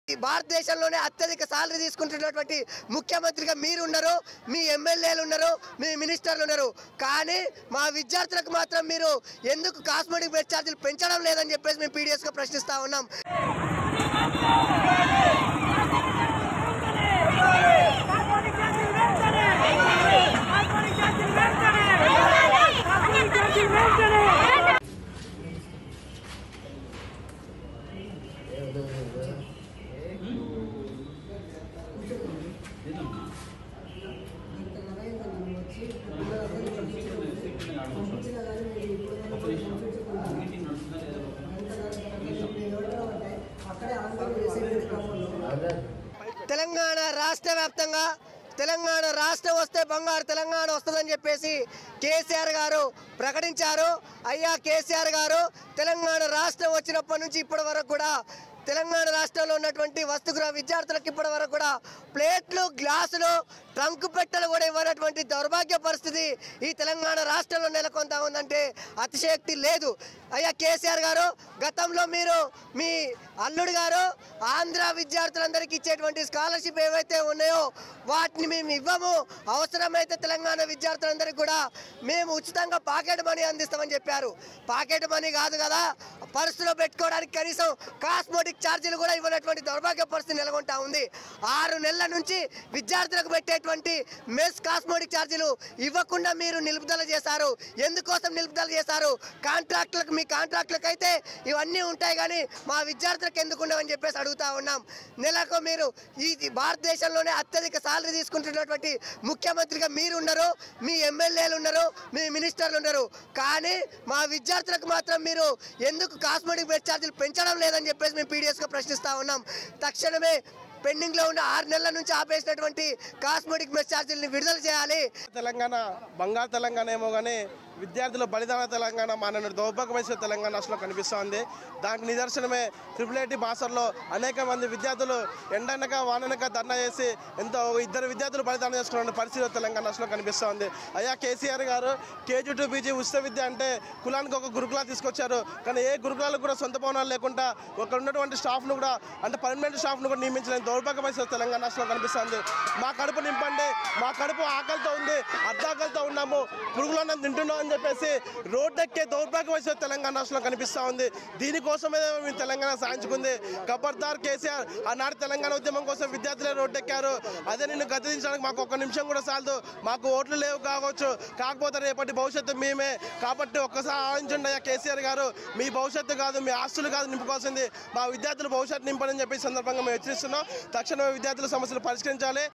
ఈ భారతదేశంలోనే అత్యధిక సాలరీ తీసుకుంటున్నటువంటి ముఖ్యమంత్రిగా మీరు ఉన్నారు మీ ఎమ్మెల్యేలు ఉన్నారు మీ మినిస్టర్లు ఉన్నారు కానీ మా విద్యార్థులకు మాత్రం మీరు ఎందుకు కాస్మెటిక్ బెడ్ ఛార్జీలు పెంచడం లేదని చెప్పేసి మేము పీడిఎస్ గా ప్రశ్నిస్తా ఉన్నాం తెలంగాణ రాష్ట్ర వ్యాప్తంగా తెలంగాణ రాష్ట్రం వస్తే బంగారు తెలంగాణ వస్తుందని చెప్పేసి కేసీఆర్ గారు ప్రకటించారు అయ్యా కేసీఆర్ గారు తెలంగాణ రాష్ట్రం వచ్చినప్పటి నుంచి ఇప్పటి వరకు కూడా తెలంగాణ రాష్ట్రంలో ఉన్నటువంటి వస్తుగృహ విద్యార్థులకు ఇప్పటి వరకు కూడా ప్లేట్లు గ్లాసులు ట్రంక్ పెట్టెలు కూడా ఇవ్వనటువంటి దౌర్భాగ్య పరిస్థితి ఈ తెలంగాణ రాష్ట్రంలో నెలకొంతా ఉందంటే అతిశయోక్తి లేదు అయ్యా కేసీఆర్ గారు గతంలో మీరు మీ అల్లుడు గారు ఆంధ్ర విద్యార్థులందరికీ ఇచ్చేటువంటి స్కాలర్షిప్ ఏవైతే ఉన్నాయో వాటిని మేము ఇవ్వము అవసరమైతే తెలంగాణ విద్యార్థులందరికీ కూడా మేము ఉచితంగా పాకెట్ మనీ అందిస్తామని చెప్పారు పాకెట్ మనీ కాదు కదా పర్సులో పెట్టుకోవడానికి కనీసం కాస్మోటిక్ ఛార్జీలు కూడా ఇవ్వనటువంటి దౌర్భాగ్య పరిస్థితి నెలకొంటా ఉంది ఆరు నెలల నుంచి విద్యార్థులకు పెట్టేటువంటి మెస్ కాస్మోటిక్ ఛార్జీలు ఇవ్వకుండా మీరు నిలుపుదల చేశారు ఎందుకోసం నిలుపుదల చేశారు కాంట్రాక్టులకు మీ కాంట్రాక్టులకు అయితే ఇవన్నీ ఉంటాయి కానీ మా విద్యార్థులకు ఎందుకు ఉండవని చెప్పేసి అడుగుతా ఉన్నాం నెలకు మీరు ఈ ఈ భారతదేశంలోనే అత్యధిక సాలరీ తీసుకుంటున్నటువంటి ముఖ్యమంత్రిగా మీరు ఉన్నారు మీ ఎమ్మెల్యేలు ఉన్నారు మీ మినిస్టర్లు ఉన్నారు కానీ మా విద్యార్థులకు మాత్రం మీరు ఎందుకు కాస్మెటిక్ బెడ్ ఛార్జీలు పెంచడం లేదని చెప్పేసి మేము పీడిఎస్ గా ప్రశ్నిస్తా ఉన్నాం తక్షణమే పెండింగ్ లో ఉన్న ఆరు నెలల నుంచి ఆపేసినటువంటి కాస్మెటిక్ మెస్ ఛార్జీలను విడుదల చేయాలి తెలంగాణ బంగారు తెలంగాణ ఏమో కానీ విద్యార్థుల బలిదాన తెలంగాణ మన దౌర్భాగ్యమైన తెలంగాణ అసలు కనిపిస్తోంది దానికి నిదర్శనమే ట్రిపుల్ ఐటీ బాసర్లో అనేక మంది విద్యార్థులు ఎండనక వాననక ధర్నా చేసి ఎంతో ఇద్దరు విద్యార్థులు బలిదానం చేసుకున్న పరిస్థితి తెలంగాణ అసలు కనిపిస్తోంది అయ్యా కేసీఆర్ గారు కేజీ టు పీజీ ఉచిత విద్య అంటే కులానికి ఒక గురుకులా తీసుకొచ్చారు కానీ ఏ గురుకులాలకు కూడా సొంత భవనాలు లేకుండా ఒక ఉన్నటువంటి స్టాఫ్ను కూడా అంటే పర్మనెంట్ స్టాఫ్ను కూడా నియమించలేని దౌర్భాగ్యమైన తెలంగాణ అసలు కనిపిస్తుంది మా కడుపు నింపండి మా కడుపు ఆకలితో ఉంది అర్ధాకలితో ఉన్నాము పురుగులన్నం తింటున్నాం అని చెప్పేసి రోడ్డెక్కే దౌర్భాగ్యమైన తెలంగాణ రాష్ట్రంలో కనిపిస్తూ ఉంది దీనికోసమే మేము తెలంగాణ సాధించుకుంది ఖబర్దార్ కేసీఆర్ ఆనాడు తెలంగాణ ఉద్యమం కోసం విద్యార్థులే రోడ్డెక్కారు అదే నిన్ను గతించడానికి మాకు ఒక్క నిమిషం కూడా చాలదు మాకు ఓట్లు లేవు కావచ్చు కాకపోతే రేపటి భవిష్యత్తు మేమే కాబట్టి ఒక్కసారి ఆలోచించండి అయ్యా కేసీఆర్ గారు మీ భవిష్యత్తు కాదు మీ ఆస్తులు కాదు నింపుకోవాల్సింది మా విద్యార్థుల భవిష్యత్తు నింపని చెప్పి ఈ సందర్భంగా మేము హెచ్చరిస్తున్నాం తక్షణమే విద్యార్థుల సమస్యలు పరిష్కరించాలి